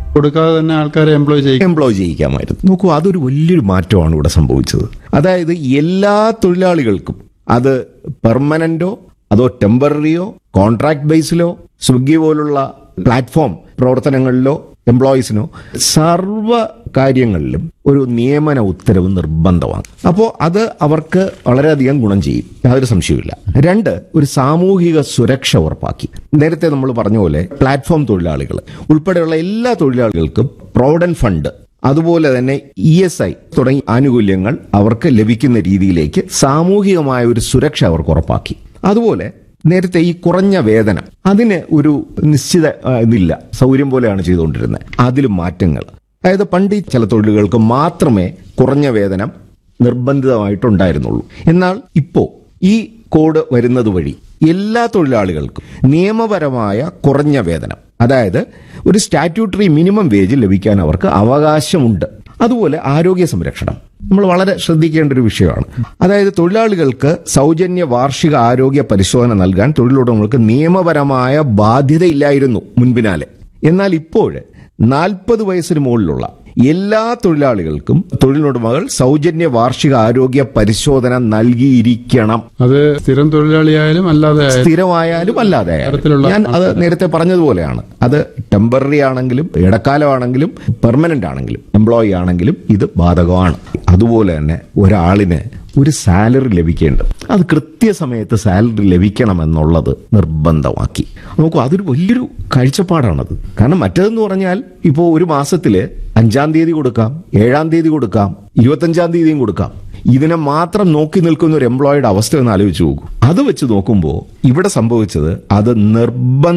കൊടുക്കാതെ തന്നെ ആൾക്കാരെ എംപ്ലോയ് ചെയ്യിക്കും എംപ്ലോയ് ചെയ്യിക്കാമായിരുന്നു നോക്കൂ അതൊരു വലിയൊരു മാറ്റമാണ് ഇവിടെ സംഭവിച്ചത് അതായത് എല്ലാ തൊഴിലാളികൾക്കും അത് പെർമനന്റോ അതോ ടെമ്പററിയോ കോൺട്രാക്ട് ബേസിലോ സ്വിഗ്ഗി പോലുള്ള പ്ലാറ്റ്ഫോം പ്രവർത്തനങ്ങളിലോ എംപ്ലോയീസിനോ സർവ കാര്യങ്ങളിലും ഒരു നിയമന ഉത്തരവ് നിർബന്ധമാണ് അപ്പോൾ അത് അവർക്ക് വളരെയധികം ഗുണം ചെയ്യും യാതൊരു സംശയവുമില്ല രണ്ട് ഒരു സാമൂഹിക സുരക്ഷ ഉറപ്പാക്കി നേരത്തെ നമ്മൾ പറഞ്ഞ പോലെ പ്ലാറ്റ്ഫോം തൊഴിലാളികൾ ഉൾപ്പെടെയുള്ള എല്ലാ തൊഴിലാളികൾക്കും പ്രോവിഡന്റ് ഫണ്ട് അതുപോലെ തന്നെ ഇ എസ് ഐ തുടങ്ങിയ ആനുകൂല്യങ്ങൾ അവർക്ക് ലഭിക്കുന്ന രീതിയിലേക്ക് സാമൂഹികമായ ഒരു സുരക്ഷ അവർക്ക് ഉറപ്പാക്കി അതുപോലെ നേരത്തെ ഈ കുറഞ്ഞ വേതനം അതിന് ഒരു നിശ്ചിത ആ, ഇതില്ല സൗകര്യം പോലെയാണ് ചെയ്തുകൊണ്ടിരുന്നത് അതിൽ മാറ്റങ്ങൾ അതായത് പണ്ട് ഈ ചില തൊഴിലുകൾക്ക് മാത്രമേ കുറഞ്ഞ വേതനം നിർബന്ധിതമായിട്ടുണ്ടായിരുന്നുള്ളൂ എന്നാൽ ഇപ്പോൾ ഈ കോഡ് വരുന്നത് വഴി എല്ലാ തൊഴിലാളികൾക്കും നിയമപരമായ കുറഞ്ഞ വേതനം അതായത് ഒരു സ്റ്റാറ്റ്യൂട്ടറി മിനിമം വേജ് ലഭിക്കാൻ അവർക്ക് അവകാശമുണ്ട് അതുപോലെ ആരോഗ്യ സംരക്ഷണം നമ്മൾ വളരെ ശ്രദ്ധിക്കേണ്ട ഒരു വിഷയമാണ് അതായത് തൊഴിലാളികൾക്ക് സൗജന്യ വാർഷിക ആരോഗ്യ പരിശോധന നൽകാൻ തൊഴിലുടമകൾക്ക് നിയമപരമായ ബാധ്യതയില്ലായിരുന്നു മുൻപിനാലെ എന്നാൽ ഇപ്പോൾ നാൽപ്പത് വയസ്സിന് മുകളിലുള്ള എല്ലാ തൊഴിലാളികൾക്കും തൊഴിലുടമകൾ സൗജന്യ വാർഷിക ആരോഗ്യ പരിശോധന നൽകിയിരിക്കണം അത് സ്ഥിരം തൊഴിലാളിയായാലും അല്ലാതെ ആയാലും സ്ഥിരമായാലും അല്ലാതെ ആയാലും. തരത്തിലുള്ള ഞാൻ അത് നേരത്തെ പറഞ്ഞതുപോലെയാണ് അത് ടെമ്പററി ആണെങ്കിലും ഇടക്കാലമാണെങ്കിലും പെർമനന്റ് ആണെങ്കിലും എംപ്ലോയി ആണെങ്കിലും ഇത് ബാധകമാണ് അതുപോലെ തന്നെ ഒരാളിന് ഒരു സാലറി ലഭിക്കേണ്ടത് അത് കൃത്യസമയത്ത് സാലറി ലഭിക്കണമെന്നുള്ളത് നിർബന്ധമാക്കി നോക്കൂ അതൊരു വലിയൊരു കാഴ്ചപ്പാടാണത് കാരണം മറ്റേതെന്ന് പറഞ്ഞാൽ ഇപ്പോൾ ഒരു മാസത്തില് അഞ്ചാം തീയതി കൊടുക്കാം ഏഴാം തീയതി കൊടുക്കാം ഇരുപത്തഞ്ചാം തീയതിയും കൊടുക്കാം ഇതിനെ മാത്രം നോക്കി നിൽക്കുന്ന ഒരു എംപ്ലോയിയുടെ അവസ്ഥ ഒന്ന് ആലോചിച്ച് നോക്കൂ അത് വെച്ച് നോക്കുമ്പോൾ ഇവിടെ സംഭവിച്ചത് അത് നിർബന്ധ